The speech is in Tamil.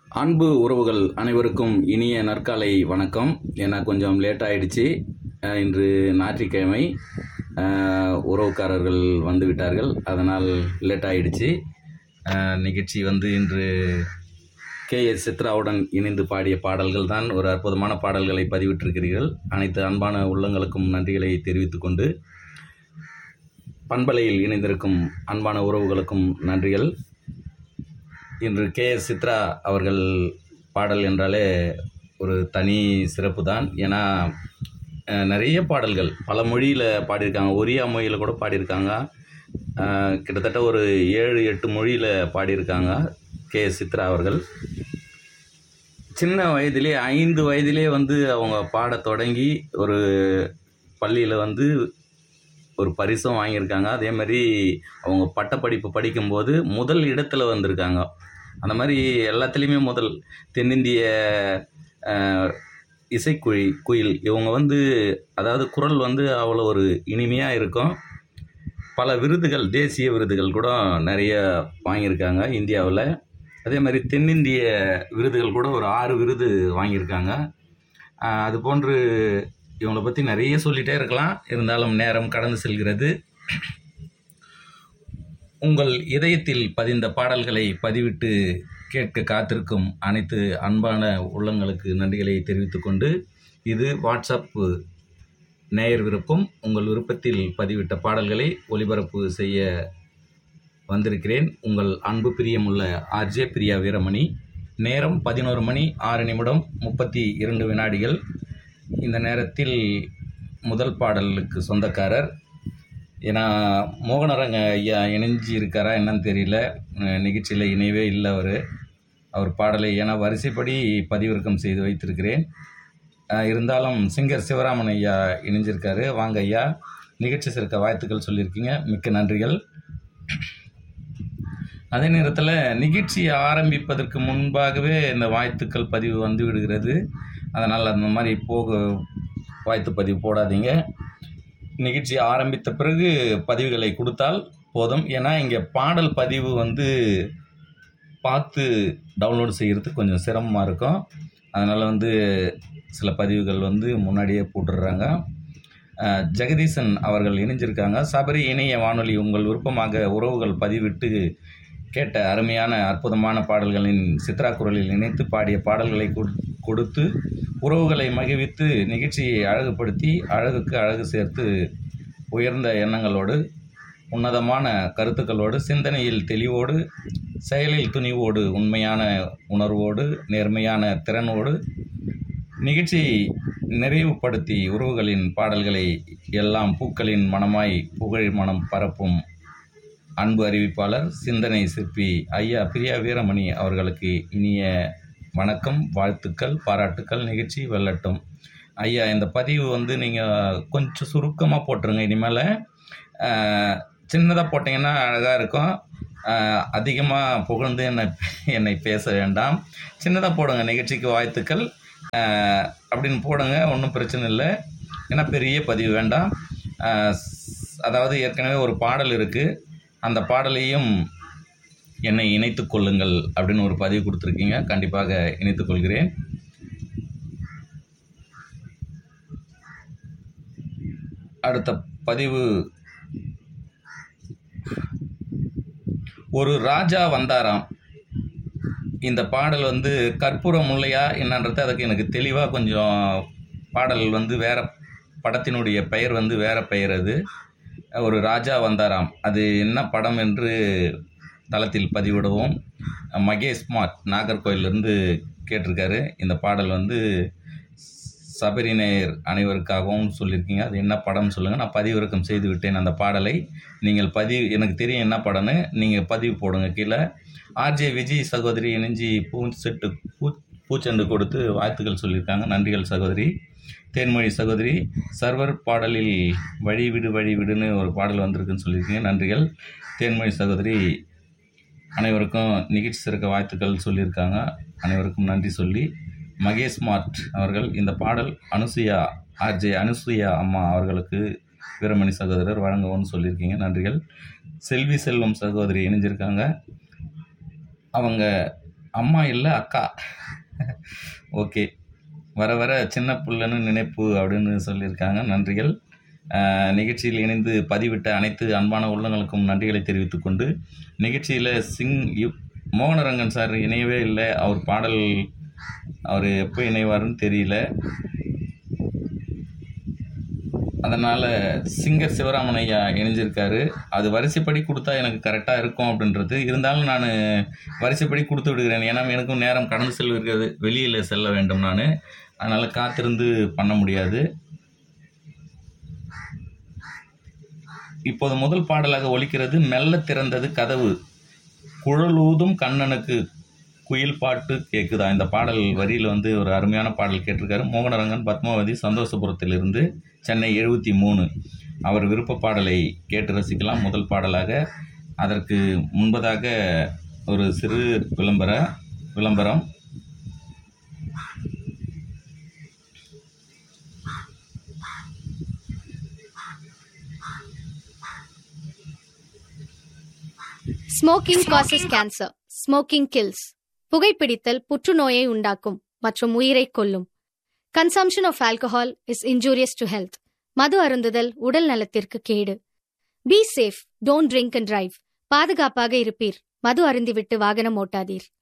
அன்பு உறவுகள் அனைவருக்கும் இனிய நற்காலை வணக்கம் ஏன்னா கொஞ்சம் லேட் ஆயிடுச்சு அஹ் இன்று ஞாயிற்றுக்கிழமை அஹ் உறவுக்காரர்கள் வந்து விட்டார்கள் அதனால் லேட் ஆயிடுச்சு அஹ் நிகழ்ச்சி வந்து இன்று கே எஸ் சித்ராவுடன் இணைந்து பாடிய பாடல்கள் தான் ஒரு அற்புதமான பாடல்களை பதிவிட்டிருக்கிறீர்கள் அனைத்து அன்பான உள்ளங்களுக்கும் நன்றிகளை தெரிவித்துக் கொண்டு பண்பலையில் இணைந்திருக்கும் அன்பான உறவுகளுக்கும் நன்றிகள் இன்று கே எஸ் சித்ரா அவர்கள் பாடல் என்றாலே ஒரு தனி சிறப்பு தான் ஏன்னா அஹ், நிறைய பாடல்கள் பல மொழியில் பாடியிருக்காங்க ஒரியா மொழியில் கூட பாடியிருக்காங்க அஹ், கிட்டத்தட்ட ஒரு ஏழு எட்டு மொழியில் பாடியிருக்காங்க கே எஸ் சித்ரா அவர்கள் சின்ன வயதிலே ஐந்து வயதிலே வந்து அவங்க பாடத் தொடங்கி ஒரு பள்ளியில் வந்து ஒரு பரிசும் வாங்கியிருக்காங்க அதே மாதிரி அவங்க பட்டப்படிப்பு படிக்கும்போது முதல் இடத்துல வந்திருக்காங்க அந்த மாதிரி எல்லாத்துலேயுமே முதல் தென்னிந்திய அஹ், இசைக்குழி குயில் இவங்க வந்து அதாவது குரல் வந்து அவ்வளோ ஒரு இனிமையாக இருக்கும் பல விருதுகள் தேசிய விருதுகள் கூட நிறைய வாங்கியிருக்காங்க இந்தியாவில் அதே மாதிரி தென்னிந்திய விருதுகள் கூட ஒரு ஆறு விருது வாங்கியிருக்காங்க அஹ், அது போன்று இவங்களை பற்றி நிறைய சொல்லிகிட்டே இருக்கலாம் இருந்தாலும் நேரம் கடந்து செல்கிறது உங்கள் இதயத்தில் பதிந்த பாடல்களை பதிவிட்டு கேட்க காத்திருக்கும் அனைத்து அன்பான உள்ளங்களுக்கு நன்றிகளை தெரிவித்துக்கொண்டு இது வாட்ஸ்அப் நேயர் விருப்பம் உங்கள் விருப்பத்தில் பதிவிட்ட பாடல்களை ஒளிபரப்பு செய்ய வந்திருக்கிறேன் உங்கள் அன்பு பிரியமுள்ள ஆர்ஜே பிரியா வீரமணி நேரம் பதினோரு மணி ஆறு நிமிடம் முப்பத்தி இரண்டு வினாடிகள் இந்த நேரத்தில் முதல் பாடலுக்கு சொந்தக்காரர் ஏன்னா மோகனரங்க ஐயா இணைஞ்சு இருக்காரா என்னன்னு தெரியல அஹ் நிகழ்ச்சியில் இணையவே இல்லை அவர் அவர் பாடலை ஏன்னா வரிசைப்படி பதிவிறக்கம் செய்து வைத்திருக்கிறேன் அஹ் இருந்தாலும் சிங்கர் சிவராமன் ஐயா இணைஞ்சிருக்காரு வாங்க ஐயா நிகழ்ச்சி சிறக்க வாழ்த்துக்கள் சொல்லியிருக்கீங்க மிக்க நன்றிகள் அதே நேரத்தில் நிகழ்ச்சி ஆரம்பிப்பதற்கு முன்பாகவே இந்த வாழ்த்துக்கள் பதிவு வந்து விடுகிறது அதனால் அந்த மாதிரி போக வாழ்த்து பதிவு போடாதீங்க நிகழ்ச்சி ஆரம்பித்த பிறகு பதிவுகளை கொடுத்தால் போதும் ஏன்னா இங்கே பாடல் பதிவு வந்து பார்த்து டவுன்லோட் செய்கிறதுக்கு கொஞ்சம் சிரமமாக இருக்கும் அதனால் வந்து சில பதிவுகள் வந்து முன்னாடியே போட்டுடுறாங்க அஹ், ஜெகதீசன் அவர்கள் இணைஞ்சிருக்காங்க சபரி இணைய வானொலி உங்கள் விருப்பமாக உறவுகள் பதிவிட்டு கேட்ட அருமையான அற்புதமான பாடல்களின் சித்ரா குரலில் இணைத்து பாடிய பாடல்களை கொடு- கொடுத்து உறவுகளை மகிழ்வித்து நிகழ்ச்சியை அழகுபடுத்தி அழகுக்கு அழகு சேர்த்து உயர்ந்த எண்ணங்களோடு உன்னதமான கருத்துக்களோடு சிந்தனையில் தெளிவோடு செயலில் துணிவோடு உண்மையான உணர்வோடு நேர்மையான திறனோடு நிகழ்ச்சியை நிறைவுபடுத்தி உறவுகளின் பாடல்களை எல்லாம் பூக்களின் மனமாய் புகழ் மனம் பரப்பும் அன்பு அறிவிப்பாளர் சிந்தனை சிற்பி ஐயா பிரியா வீரமணி அவர்களுக்கு இனிய வணக்கம் வாழ்த்துக்கள் பாராட்டுக்கள் நிகழ்ச்சி வெல்லட்டும் ஐயா இந்த பதிவு வந்து நீங்கள் கொஞ்சம் சுருக்கமாக போட்டுருங்க இனிமேல் சின்னதாக போட்டிங்கன்னா அழகாக இருக்கும் அதிகமாக புகழ்ந்து என்னை என்னை பேச வேண்டாம் சின்னதாக போடுங்க நிகழ்ச்சிக்கு வாழ்த்துக்கள் அஹ், அப்படின்னு போடுங்க ஒன்றும் பிரச்சனை இல்லை ஏன்னா பெரிய பதிவு வேண்டாம் அஹ், ஸ்- அதாவது ஏற்கனவே ஒரு பாடல் இருக்குது அந்த பாடலையும் என்னை இணைத்துக் கொள்ளுங்கள் அப்படின்னு ஒரு பதிவு கொடுத்துருக்கீங்க கண்டிப்பாக இணைத்துக் கொள்கிறேன் அடுத்த பதிவு ஒரு ராஜா வந்தாராம் இந்த பாடல் வந்து கற்பூர முல்லையா என்னன்றது அதுக்கு எனக்கு தெளிவாக கொஞ்சம் பாடல் வந்து வேற படத்தினுடைய பெயர் வந்து வேற பெயர் அது ஒரு ராஜா வந்தாராம் அது என்ன படம் என்று தளத்தில் பதிவிடுவோம் மகேஷ் ஸ்மார்ட் நாகர்கோயிலிருந்து கேட்டிருக்காரு இந்த பாடல் வந்து சபரிநேயர் அனைவருக்காகவும் சொல்லியிருக்கீங்க அது என்ன படம்னு சொல்லுங்கள் நான் பதிவிறக்கம் செய்து விட்டேன் அந்த பாடலை நீங்கள் பதிவு எனக்கு தெரியும் என்ன படம்னு நீங்கள் பதிவு போடுங்க கீழே ஆர்ஜே விஜய் சகோதரி இணைஞ்சி பூச்செட்டு பூ பூச்செண்டு கொடுத்து வாழ்த்துக்கள் சொல்லியிருக்காங்க நன்றிகள் சகோதரி தேன்மொழி சகோதரி சர்வர் பாடலில் வழி விடு வழி விடுன்னு ஒரு பாடல் வந்திருக்குன்னு சொல்லியிருக்கீங்க நன்றிகள் தேன்மொழி சகோதரி அனைவருக்கும் நிகழ்ச்சி சிறக்க வாழ்த்துக்கள் சொல்லியிருக்காங்க அனைவருக்கும் நன்றி சொல்லி மகேஷ் மார்ட் அவர்கள் இந்த பாடல் அனுசுயா ஆர்ஜே அனுசுயா அம்மா அவர்களுக்கு வீரமணி சகோதரர் வழங்குவோம்னு சொல்லியிருக்கீங்க நன்றிகள் செல்வி செல்வம் சகோதரி இணைஞ்சிருக்காங்க அவங்க அம்மா இல்லை அக்கா ஓகே வர வர சின்ன புள்ளன்னு நினைப்பு அப்படின்னு சொல்லியிருக்காங்க நன்றிகள் அஹ், நிகழ்ச்சியில் இணைந்து பதிவிட்ட அனைத்து அன்பான உள்ளங்களுக்கும் நன்றிகளை தெரிவித்துக் கொண்டு நிகழ்ச்சியில் சிங் யு மோகனரங்கன் சார் இணையவே இல்லை அவர் பாடல் அவர் எப்போ இணைவாருன்னு தெரியல அதனால் சிங்கர் சிவராமன் ஐயா இணைஞ்சிருக்காரு அது வரிசைப்படி கொடுத்தா எனக்கு கரெக்டாக இருக்கும் அப்படின்றது இருந்தாலும் நான் வரிசைப்படி கொடுத்து விடுகிறேன் ஏன்னா எனக்கும் நேரம் கடந்து செல்வது வெளியில் செல்ல வேண்டும் நான் அதனால் காத்திருந்து பண்ண முடியாது இப்போது முதல் பாடலாக ஒலிக்கிறது மெல்ல திறந்தது கதவு குழலூதும் கண்ணனுக்கு குயில் பாட்டு கேட்குதா இந்த பாடல் வரியில் வந்து ஒரு அருமையான பாடல் கேட்டிருக்காரு மோகனரங்கன் பத்மாவதி சந்தோஷபுரத்திலிருந்து சென்னை எழுபத்தி மூணு அவர் விருப்ப பாடலை கேட்டு ரசிக்கலாம் முதல் பாடலாக அதற்கு முன்பதாக ஒரு சிறு விளம்பர விளம்பரம் smoking causes cancer smoking kills புகைப்பிடித்தல் புற்றுநோயை உண்டாக்கும் மற்றும் உயிரை கொல்லும் consumption of alcohol is injurious to health மது அருந்துதல் உடல் நலத்திற்கு கேடு be safe don't drink and drive பாதுகாப்பாக இருப்பீர் மது அருந்திவிட்டு வாகனம் ஓட்டாதீர்